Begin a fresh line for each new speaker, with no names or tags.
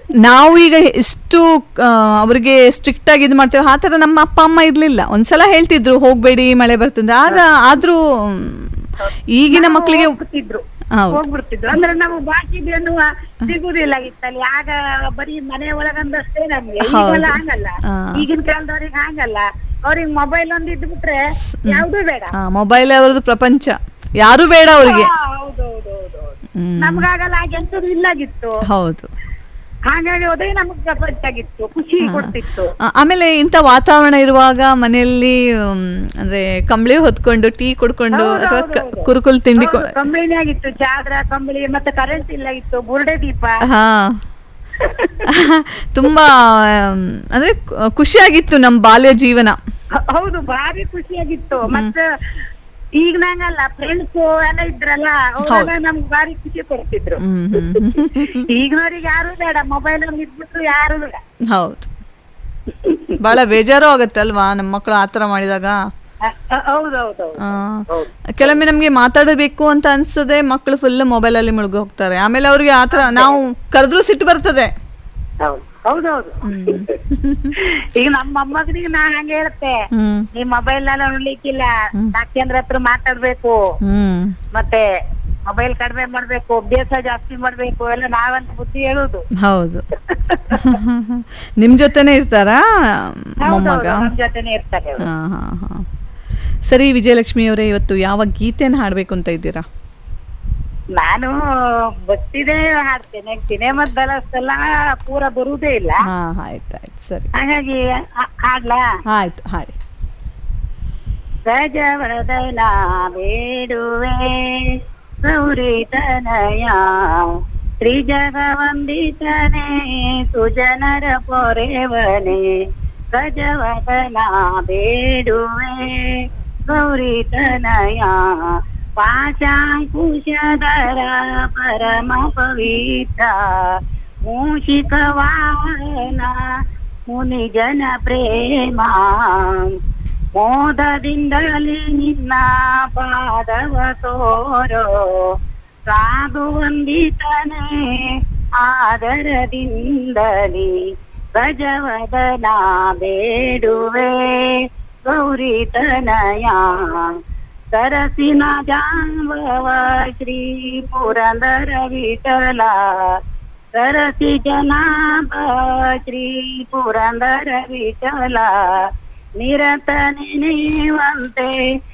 ನಾವು ಈಗ ಎಷ್ಟು ಆ, ಅವ್ರಿಗೆ ಸ್ಟ್ರಿಕ್ಟ್ ಆಗಿ ಇದು ಮಾಡ್ತೇವೆ ಆ ಥರ ನಮ್ಮ ಅಪ್ಪ ಅಮ್ಮ ಇರ್ಲಿಲ್ಲ ಒಂದ್ಸಲ ಹೇಳ್ತಿದ್ರು ಹೋಗ್ಬೇಡಿ ಮಳೆ ಬರ್ತದೆ ಆಗ ಆದ್ರೂ ಮ್, ಈಗಿನ
ನಾವು
ಮಕ್ಕಳಿಗೆ
ಹೋಗ್ಬಿಡ್ತಿದ್ರು
ಹೌದು.
ಹೋಗ್ಬಿಡ್ತಿದ್ರು ಅಂದ್ರೆ ನಾವು ಬಾಕಿ ಎನ್ನುವ ಸಿಗುದಿಲ್ಲ ಇತ್ತಲ್ಲಿ ಆಗ ಬರೀ ಮನೆ ಒಳಗಂದಷ್ಟೇ ನಮ್ಗೆ
ಹೌದು.
ಈಗೆಲ್ಲ ಹಂಗಲ್ಲ
ಆ.
ಈಗಿನ ಕಾಲದವ್ರಿಗೆ ಹಂಗಲ್ಲ ಅವ್ರಿಗೆ ಮೊಬೈಲ್ ಒಂದ್ ಇದ್ಬಿಟ್ರೆ ಯಾವ್ದೂ ಬೇಡ
ಮೊಬೈಲ್ ಅವ್ರದ್ದು ಪ್ರಪಂಚ ಯಾರು ಬೇಡ ಅವರಿಗೆ
ಹಾ, ಹೌದು ಹೌದು ಹೌದು ಹೌದು.
ಹ್ಮ್.
ನಮ್ಗಾಗಲ್ಲ ಹಾಗೆಂತದ್ದು ಇಲ್ಲಾಗಿತ್ತು
ಹೌದು
ಹಾಗಾಗಿ ಅದೇ ನಮಗ್ ಪ್ರಪಂಚ ಆಗಿತ್ತು ಖುಷಿ ಕೊಡ್ತಿತ್ತು
ಆ- ಆಮೇಲೆ ಇಂಥ ವಾತಾವರಣ ಇರುವಾಗ ಮನೆಯಲ್ಲಿ ಮ್, ಅಂದ್ರೆ ಕಂಬಳಿ ಹೊತ್ಕೊಂಡು ಟೀ ಕುಡ್ಕೊಂಡು
ಹೌದು,
ಅಥವಾ
ಹೌದು,
ಕ-
ಹೌದು.
ಕುರುಕುಲ್ ತಿಂಡಿ ಕೊ-
ಹೌದು, ಕಂಬಳಿನೇ ಆಗಿತ್ತು ಚಾದ್ರ ಕಂಬಳಿ ಮತ್ತೆ ಕರೆಂಟ್ ಇಲ್ಲ ಇತ್ತು ಬುರ್ಡೆ ದೀಪ
ಹಾ ತುಂಬಾ ಆಮ್, ಅಂದ್ರೆ ಕು- ಖುಷಿಯಾಗಿತ್ತು ನಮ್ಮ ಬಾಲ್ಯ ಜೀವನ
ಹ- ಹೌದು ಭಾರಿ ಖುಷಿಯಾಗಿತ್ತು ಮತ್ತೆ ಈಗ ನಂಗಲ್ಲ ಫ್ರೆಂಡ್ಸ್ ಎಲ್ಲ ಇದ್ರಲ್ಲ ಅವರೆಲ್ಲ ನಮ್ಗೆ ಭಾರಿ ಖುಷಿ ಕೊಡ್ತಿದ್ರು
ಹ್ಮ್ ಹ್ಮ್ ಹ್ಮ್.
ಈಗಿನವ್ರಿಗೆ ಯಾರು ಬೇಡ ಮೊಬೈಲ್ ಅಲ್ಲಿ ಇದ್ಬಿಟ್ರು ಯಾರು ಬೇಡ
ಹೌದು ಬಹಳ ಬೇಜಾರು ಆಗತ್ತೆ ಅಲ್ವಾ ನಮ್ಮ ಮಕ್ಕಳು ಆತರ ಮಾಡಿದಾಗ
ಹ- ಹ- ಹೌದು ಹೌದು ಹೌದು
ಆ,
ಹೌದು
ಕೆಲವೊಮ್ಮೆ ನಮ್ಗೆ ಮಾತಾಡಬೇಕು ಅಂತ ಅನ್ಸದೆ ಮಕ್ಕಳು ಫುಲ್ ಮೊಬೈಲ್ ಅಲ್ಲಿ ಮುಳುಗಿ ಹೋಗ್ತಾರೆ ಆಮೇಲೆ ಅವ್ರಿಗೆ ಆತರ ನಾವು ಕರೆದ್ರೂ ಸಿಟ್ಟು ಬರ್ತದೆ
ಹೌದು ಹೌದೌದು ಈಗ ನಮ್ಮ ಮೊಮ್ಮಗನಿಗೆ ನಾ ಹಂಗೆ ಹೇಳುತ್ತೆ
ಹ್ಮ್
ನೀ ಮೊಬೈಲ್ ಎಲ್ಲ ನೋಡ್ಲಿಕ್ಕಿಲ್ಲ ಡಾಕ್ಟರ್ ಹತ್ರ ಮಾತಾಡ್ಬೇಕು
ಹ್ಮ್
ಮತ್ತೆ ಮೊಬೈಲ್ ಕಡಿಮೆ ಮಾಡ್ಬೇಕು ಅಭ್ಯಾಸ ಜಾಸ್ತಿ ಮಾಡ್ಬೇಕು ಎಲ್ಲ ನಾವಂತ ಬುದ್ಧಿ ಹೇಳುದು
ಹೌದು ನಿಮ್ ಜೊತೆನೆ ಇರ್ತಾರಾ ಮೊಮ್ಮಗ
ಹೌದೌದು ನಮ್ ಜೊತೆನೆ ಇರ್ತಾರೆ ಅವ್ರು.
ಹಾ ಹಾ ಹಾ ಸರಿ ವಿಜಯಲಕ್ಷ್ಮಿ ಅವರೇ ಇವತ್ತು ಯಾವ ಗೀತೆನ ಹಾಡ್ಬೇಕು ಅಂತ ಇದ್ದೀರಾ
ನಾನು ಗೊತ್ತಿದೆ ಹಾಡ್ತೇನೆ ಸಿನಿಮಾದ ಬಲಸೆಲ್ಲ ಪೂರ ಬರುವುದೇ ಇಲ್ಲ
ಹಾ ಆಯ್ತು ಆಯ್ತು ಸರಿ
ಹಾಗಾಗಿ ಹಾ- ಹಾಡ್ಲಾ
ಆಯ್ತು ಹಾಡಿ
ಗಜವದನ ಬೇಡುವೆ ಗೌರಿ ತನಯ ತ್ರಿಜಗವಂದಿತನೆ ಸುಜನರ ಪೊರೆವನೆ ಗಜವದನ ಬೇಡುವೆ ಗೌರಿ ತನಯ ಪಾಶಾಂಕುಶಧರ ಪರಮ ಪವಿತ್ರ ಮೂಷಿಕ ವಾಹನ ಮುನಿಜನ ಪ್ರೇಮ ಮೋದದಿಂದಲೇ ನಿನ್ನ ಪಾದವ ತೋರೋ ಸಾಧು ವಂದಿತನೇ ಆದರದಿಂದಲೇ ಗಜವದನ ಬೇಡುವೆ ಗೌರಿ ತನಯ ಸರಸಿನ ಜಾಂಬವ ಶ್ರೀ ಪುರಂದರ ವಿಠಲ ಸರಸಿ ಜನಾಭ ಶ್ರೀ ಪುರಂದರ ವಿಠಲ ನಿರತ ನೆನೆಯುವಂತೆ